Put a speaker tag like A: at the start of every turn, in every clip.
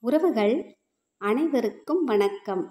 A: உறவுகள் அனைவருக்கும் வணக்கம்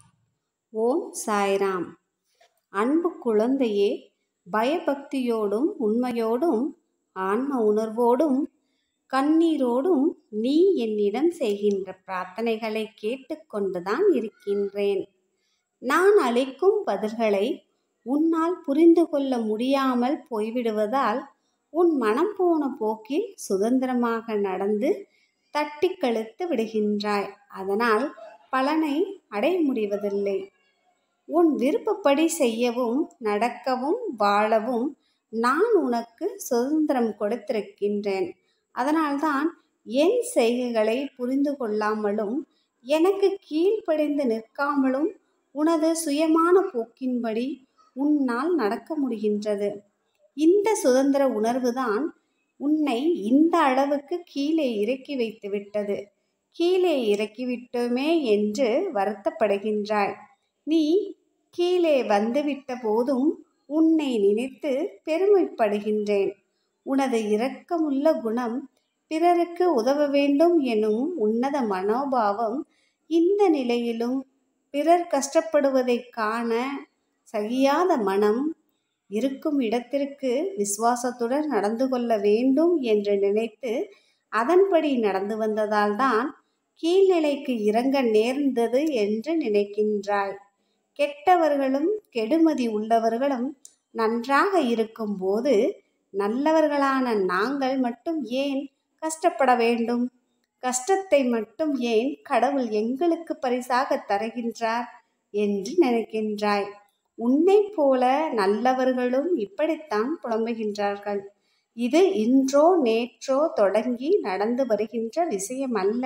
A: ஓம் சாய்ராம் அன்பு குழந்தையே பயபக்தியோடும் உண்மையோடும் ஆன்ம உணர்வோடும் கண்ணீரோடும் நீ என்னிடம் செய்கின்ற பிரார்த்தனைகளை கேட்டுக்கொண்டுதான் இருக்கின்றேன் நான் அளிக்கும் பதில்களை உன்னால் புரிந்து கொள்ள முடியாமல் போய்விடுவதால் உன் மனம் போன போக்கில் சுதந்திரமாக நடந்து தட்டி கழித்து விடுகின்றாய் அதனால் பலனை அடைய முடிவதில்லை உன் விருப்பப்படி செய்யவும் நடக்கவும் வாழவும் நான் உனக்கு சுதந்திரம் கொடுத்திருக்கின்றேன் அதனால்தான் என் செய்கைகளை புரிந்து கொள்ளாமலும் எனக்கு கீழ்ப்படிந்து நிற்காமலும் உனது சுயமான போக்கின்படி உன்னால் நடக்க முடிகின்றது இந்த சுதந்திர உணர்வுதான் உன்னை இந்த அளவுக்கு கீழே இறக்கி வைத்து விட்டது கீழே இறக்கிவிட்டோமே என்று வருத்தப்படுகின்றாய் நீ கீழே வந்துவிட்ட போதும் உன்னை நினைத்து பெருமைப்படுகின்றேன் உனது இரக்கமுள்ள குணம் பிறருக்கு உதவ வேண்டும் எனும் உன்னத மனோபாவம் இந்த நிலையிலும் பிறர் கஷ்டப்படுவதை காண சகியாத மனம் இருக்கும் இடத்திற்கு விசுவாசத்துடன் நடந்து கொள்ள வேண்டும் என்று நினைத்து அதன்படி நடந்து வந்ததால் தான் கீழ்நிலைக்கு இறங்க நேர்ந்தது என்று நினைக்கின்றாய் கெட்டவர்களும் கெடுமதி உள்ளவர்களும் நன்றாக இருக்கும்போது நல்லவர்களான நாங்கள் மட்டும் ஏன் கஷ்டப்பட வேண்டும் கஷ்டத்தை மட்டும் ஏன் கடவுள் எங்களுக்கு பரிசாக தருகின்றார் என்று நினைக்கின்றாய் உன்னை போல நல்லவர்களும் இப்படித்தான் புலம்புகின்றார்கள் இது இன்றோ நேற்றோ தொடங்கி நடந்து வருகின்ற விஷயம் அல்ல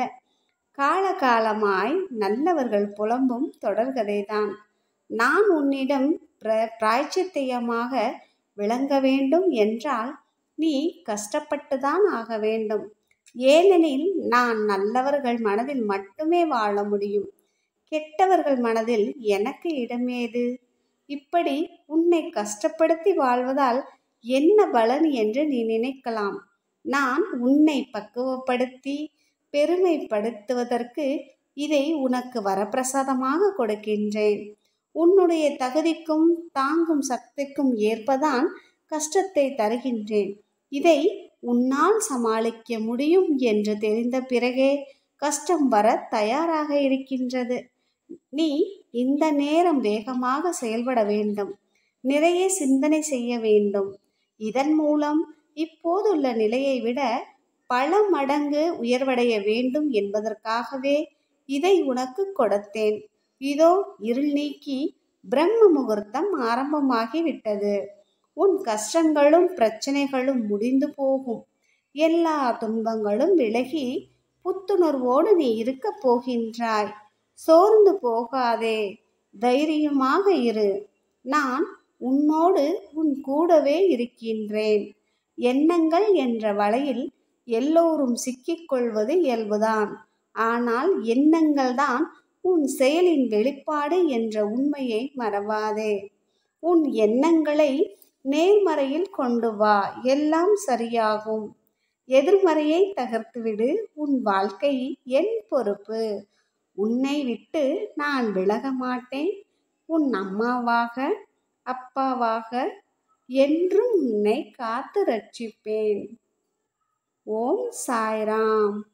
A: காலகாலமாய் நல்லவர்கள் புலம்பும் தொடர்கதைதான் நான் உன்னிடம் பிர பிராய்ச்சித்தயமாக விளங்க வேண்டும் என்றால் நீ கஷ்டப்பட்டுதான் ஆக வேண்டும் ஏனெனில் நான் நல்லவர்கள் மனதில் மட்டுமே வாழ முடியும் கெட்டவர்கள் மனதில் எனக்கு இடமேது இப்படி உன்னை கஷ்டப்படுத்தி வாழ்வதால் என்ன பலன் என்று நீ நினைக்கலாம் நான் உன்னை பக்குவப்படுத்தி பெருமைப்படுத்துவதற்கு இதை உனக்கு வரப்பிரசாதமாக கொடுக்கின்றேன் உன்னுடைய தகுதிக்கும் தாங்கும் சக்திக்கும் ஏற்பதான் கஷ்டத்தை தருகின்றேன் இதை உன்னால் சமாளிக்க முடியும் என்று தெரிந்த பிறகே கஷ்டம் வர தயாராக இருக்கின்றது நீ இந்த நேரம் வேகமாக செயல்பட வேண்டும் நிறைய சிந்தனை செய்ய வேண்டும் இதன் மூலம் இப்போதுள்ள நிலையை விட பல மடங்கு உயர்வடைய வேண்டும் என்பதற்காகவே இதை உனக்கு கொடுத்தேன் இதோ இருள் நீக்கி பிரம்ம முகூர்த்தம் ஆரம்பமாகி விட்டது உன் கஷ்டங்களும் பிரச்சனைகளும் முடிந்து போகும் எல்லா துன்பங்களும் விலகி புத்துணர்வோடு நீ இருக்கப் போகின்றாய் சோர்ந்து போகாதே தைரியமாக இரு நான் உன்னோடு உன் கூடவே இருக்கின்றேன் எண்ணங்கள் என்ற வலையில் எல்லோரும் சிக்கிக்கொள்வது இயல்புதான் ஆனால் எண்ணங்கள் தான் உன் செயலின் வெளிப்பாடு என்ற உண்மையை மறவாதே உன் எண்ணங்களை நேர்மறையில் கொண்டு வா எல்லாம் சரியாகும் எதிர்மறையை தகர்த்துவிடு உன் வாழ்க்கை என் பொறுப்பு உன்னை விட்டு நான் விலக மாட்டேன் உன் அம்மாவாக அப்பாவாக என்றும் உன்னை காத்து ரட்சிப்பேன் ஓம் சாய்ராம்